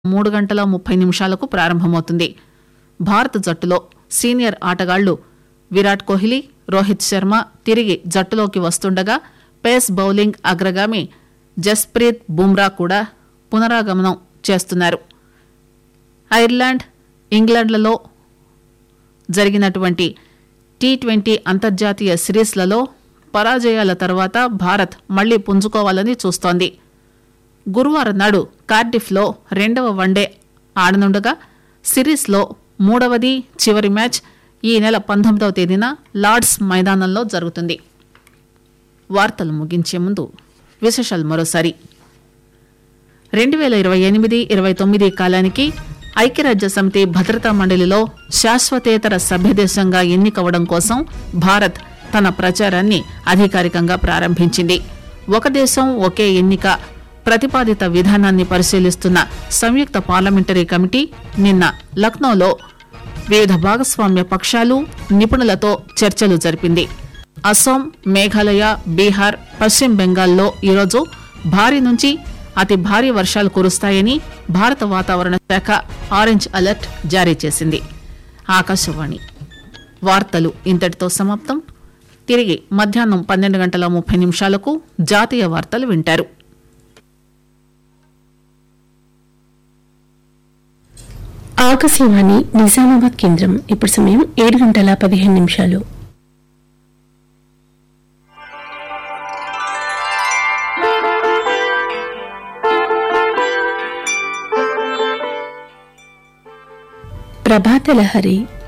మూడు గంటల ముప్పై నిమిషాలకు ప్రారంభమవుతుంది భారత జట్టులో సీనియర్ ఆటగాళ్లు విరాట్ కోహ్లీ రోహిత్ శర్మ తిరిగి జట్టులోకి వస్తుండగా పేస్ బౌలింగ్ అగ్రగామి జస్ప్రీత్ బుమ్రా కూడా పునరాగమనం చేస్తున్నారు ఐర్లాండ్ ఇంగ్లాండ్లలో జరిగినటువంటి టీ ట్వంటీ అంతర్జాతీయ సిరీస్లలో పరాజయాల తర్వాత భారత్ మళ్లీ పుంజుకోవాలని చూస్తోంది గురువారం నాడు కార్డిఫ్లో రెండవ వన్డే ఆడనుండగా సిరీస్లో మూడవది చివరి మ్యాచ్ ఈ నెల పంతొమ్మిదవ తేదీన లార్డ్స్ మైదానంలో జరుగుతుంది వార్తలు ముగించే ముందు విశేషాలు మరోసారి రెండు వేల ఇరవై ఎనిమిది ఇరవై తొమ్మిది కాలానికి ఐక్యరాజ్య సమితి భద్రతా మండలిలో శాశ్వతేతర సభ్యదేశంగా ఎన్నికవడం కోసం భారత్ తన ప్రచారాన్ని అధికారికంగా ప్రారంభించింది ఒక దేశం ఒకే ఎన్నిక ప్రతిపాదిత విధానాన్ని పరిశీలిస్తున్న సంయుక్త పార్లమెంటరీ కమిటీ నిన్న లక్నోలో వివిధ భాగస్వామ్య పక్షాలు నిపుణులతో చర్చలు జరిపింది అస్సాం మేఘాలయ బీహార్ పశ్చిమ బెంగాల్లో ఈరోజు భారీ నుంచి అతి భారీ వర్షాలు కురుస్తాయని భారత వాతావరణ శాఖ ఆరెంజ్ అలర్ట్ జారీ చేసింది ఆకాశవాణి వార్తలు ఇంతటితో సమాప్తం తిరిగి మధ్యాహ్నం పన్నెండు గంటల ముప్పై నిమిషాలకు జాతీయ వార్తలు వింటారు ఆకాశవాణి నిజామాబాద్ కేంద్రం ఇప్పుడు సమయం ఏడు గంటల పదిహేను నిమిషాలు ప్రభాత లహరి